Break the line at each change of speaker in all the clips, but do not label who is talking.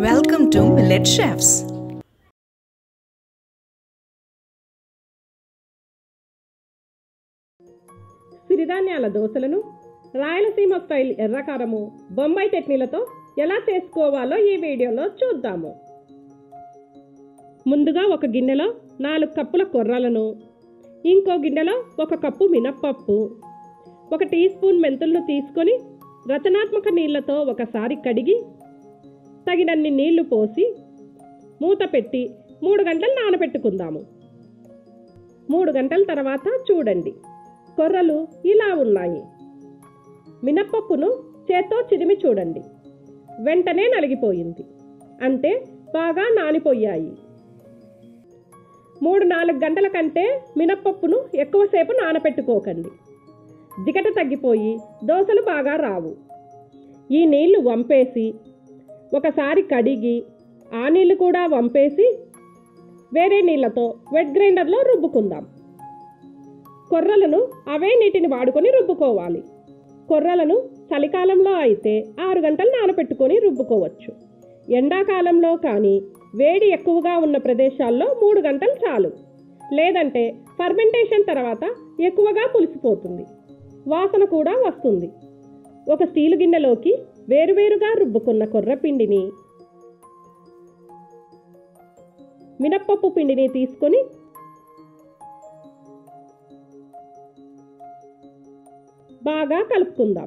Welcome to Millet Chefs.
సిరిధాన్యాల దోశలను Rayalaseema style ఎర్రకారము బొంబాయి చట్నీలతో ఎలా చేసుకోవాలో ఈ వీడియోలో చూద్దాము ముందుగా ఒక గిన్నెలో నాలుగు కప్పుల కొర్రలను ఇంకో గిన్నెలో ఒక కప్పు మినప్పప్పు ఒక టీ స్పూన్ మెంతులను తీసుకొని రచనాత్మక నీళ్లతో ఒకసారి కడిగి తగినన్ని నీళ్లు పోసి మూత పెట్టి మూడు గంటలు నానబెట్టుకుందాము మూడు గంటల తర్వాత చూడండి కొర్రలు ఇలా ఉన్నాయి మినప్పప్పును చేత్తో చిరిమి చూడండి వెంటనే నలిగిపోయింది అంటే బాగా నానిపోయాయి మూడు నాలుగు గంటల కంటే మినప్పప్పును ఎక్కువసేపు నానపెట్టుకోకండి జిగట తగ్గిపోయి దోశలు బాగా రావు ఈ నీళ్లు వంపేసి ఒకసారి కడిగి ఆ నీళ్లు కూడా వంపేసి వేరే నీళ్లతో వెట్ గ్రైండర్లో రుబ్బుకుందాం కొర్రలను అవే నీటిని వాడుకొని రుబ్బుకోవాలి కొర్రలను చలికాలంలో అయితే ఆరు గంటలు నానబెట్టుకొని రుబ్బుకోవచ్చు ఎండాకాలంలో కానీ వేడి ఎక్కువగా ఉన్న ప్రదేశాల్లో మూడు గంటలు చాలు లేదంటే ఫర్మెంటేషన్ తర్వాత ఎక్కువగా పులిసిపోతుంది వాసన కూడా వస్తుంది ఒక స్టీలు గిన్నెలోకి వేరువేరుగా రుబ్బుకున్న కొర్రపిండిని మినప్పప్పు పిండిని తీసుకొని బాగా కలుపుకుందాం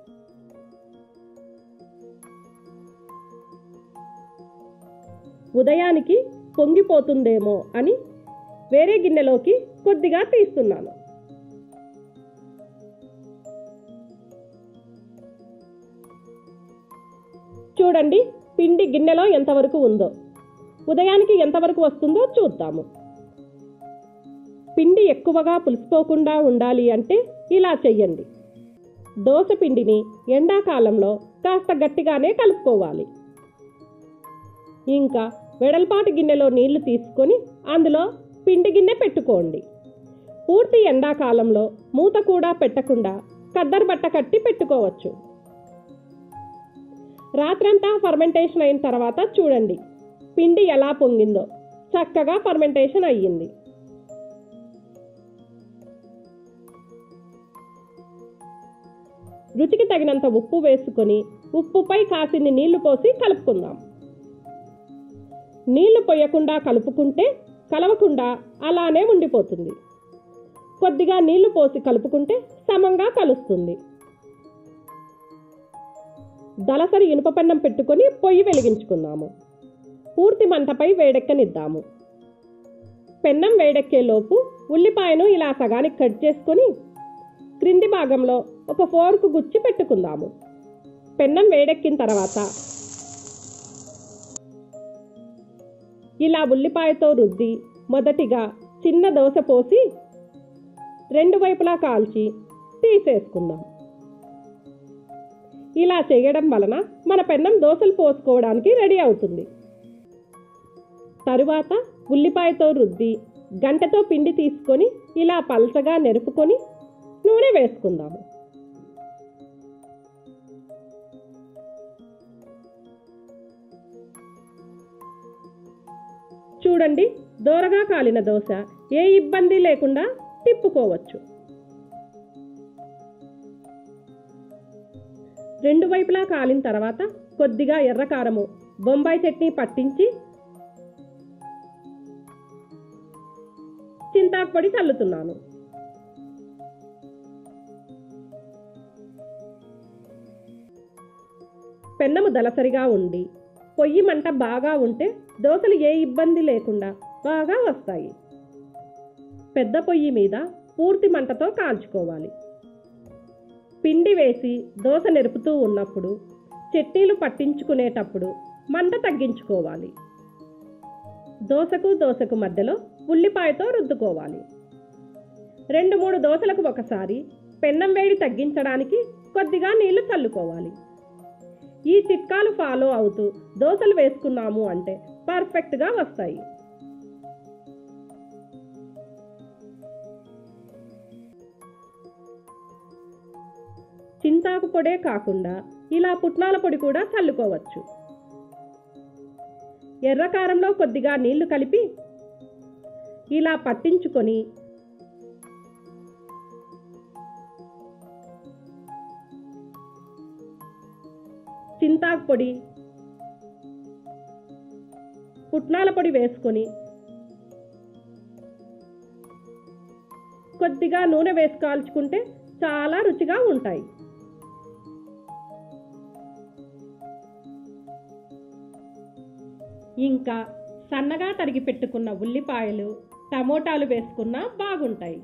ఉదయానికి పొంగిపోతుందేమో అని వేరే గిన్నెలోకి కొద్దిగా తీస్తున్నాను చూడండి పిండి గిన్నెలో ఎంతవరకు ఉందో ఉదయానికి ఎంతవరకు వస్తుందో చూద్దాము పిండి ఎక్కువగా పులిసిపోకుండా ఉండాలి అంటే ఇలా చెయ్యండి దోశ పిండిని ఎండాకాలంలో కాస్త గట్టిగానే కలుపుకోవాలి ఇంకా వెడల్పాటి గిన్నెలో నీళ్లు తీసుకొని అందులో పిండి గిన్నె పెట్టుకోండి పూర్తి ఎండాకాలంలో మూత కూడా పెట్టకుండా కద్దరు బట్ట కట్టి పెట్టుకోవచ్చు రాత్రంతా ఫర్మెంటేషన్ అయిన తర్వాత చూడండి పిండి ఎలా పొంగిందో చక్కగా ఫర్మెంటేషన్ అయ్యింది రుచికి తగినంత ఉప్పు వేసుకొని ఉప్పుపై కాసిన్ని నీళ్లు పోసి కలుపుకుందాం నీళ్లు పొయ్యకుండా కలుపుకుంటే కలవకుండా అలానే ఉండిపోతుంది కొద్దిగా నీళ్లు పోసి కలుపుకుంటే సమంగా కలుస్తుంది దలసరి ఇనుప పన్నం పెట్టుకొని పొయ్యి వెలిగించుకుందాము పూర్తి మంటపై వేడెక్కనిద్దాము పెన్నం వేడెక్కేలోపు ఉల్లిపాయను ఇలా సగానికి కట్ చేసుకొని క్రింది భాగంలో ఒక ఫోర్క్ గుచ్చి పెట్టుకుందాము పెన్నం వేడెక్కిన తర్వాత ఇలా ఉల్లిపాయతో రుద్ది మొదటిగా చిన్న దోశ పోసి రెండు వైపులా కాల్చి తీసేసుకుందాం ఇలా చేయడం వలన మన పెన్నం దోశలు పోసుకోవడానికి రెడీ అవుతుంది తరువాత ఉల్లిపాయతో రుద్ది గంటతో పిండి తీసుకొని ఇలా పలచగా నెరుపుకొని నూనె వేసుకుందాము చూడండి దోరగా కాలిన దోశ ఏ ఇబ్బంది లేకుండా తిప్పుకోవచ్చు రెండు వైపులా కాలిన తర్వాత కొద్దిగా ఎర్రకారము బొంబాయి చట్నీ పట్టించి చింతాకు పొడి చల్లుతున్నాను పెన్నము దలసరిగా ఉండి పొయ్యి మంట బాగా ఉంటే దోశలు ఏ ఇబ్బంది లేకుండా బాగా వస్తాయి పెద్ద పొయ్యి మీద పూర్తి మంటతో కాల్చుకోవాలి పిండి వేసి దోశ నెరుపుతూ ఉన్నప్పుడు చట్నీలు పట్టించుకునేటప్పుడు మంట తగ్గించుకోవాలి దోశకు దోశకు మధ్యలో ఉల్లిపాయతో రుద్దుకోవాలి రెండు మూడు దోశలకు ఒకసారి పెన్నం వేడి తగ్గించడానికి కొద్దిగా నీళ్లు చల్లుకోవాలి ఈ చిట్కాలు ఫాలో అవుతూ దోశలు వేసుకున్నాము అంటే పర్ఫెక్ట్గా వస్తాయి చింతాకు పొడే కాకుండా ఇలా పుట్నాల పొడి కూడా చల్లుకోవచ్చు ఎర్రకారంలో కొద్దిగా నీళ్లు కలిపి ఇలా పట్టించుకొని చింతాకు పొడి పుట్నాల పొడి వేసుకొని కొద్దిగా నూనె వేసి కాల్చుకుంటే చాలా రుచిగా ఉంటాయి ఇంకా సన్నగా తరిగి పెట్టుకున్న ఉల్లిపాయలు టమోటాలు వేసుకున్నా బాగుంటాయి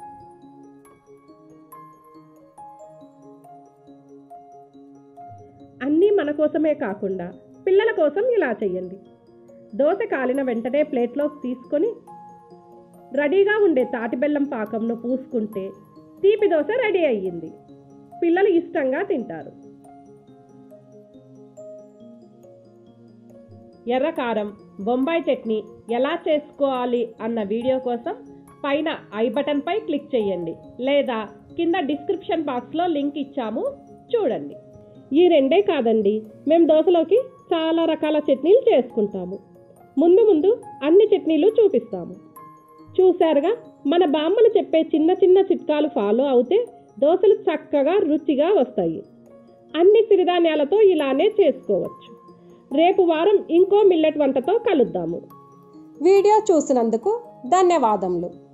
అన్నీ మన కోసమే కాకుండా పిల్లల కోసం ఇలా చేయండి దోశ కాలిన వెంటనే ప్లేట్లోకి తీసుకొని రెడీగా ఉండే తాటి బెల్లం పాకంను పూసుకుంటే తీపి దోశ రెడీ అయ్యింది పిల్లలు ఇష్టంగా తింటారు ఎర్రకారం బొంబాయి చట్నీ ఎలా చేసుకోవాలి అన్న వీడియో కోసం పైన ఐ బటన్పై క్లిక్ చేయండి లేదా కింద డిస్క్రిప్షన్ బాక్స్లో లింక్ ఇచ్చాము చూడండి ఈ రెండే కాదండి మేము దోశలోకి చాలా రకాల చట్నీలు చేసుకుంటాము ముందు ముందు అన్ని చట్నీలు చూపిస్తాము చూశారుగా మన బామ్మలు చెప్పే చిన్న చిన్న చిట్కాలు ఫాలో అవుతే దోశలు చక్కగా రుచిగా వస్తాయి అన్ని సిరిధాన్యాలతో ఇలానే చేసుకోవచ్చు రేపు వారం ఇంకో మిల్లెట్ వంటతో కలుద్దాము
వీడియో చూసినందుకు ధన్యవాదములు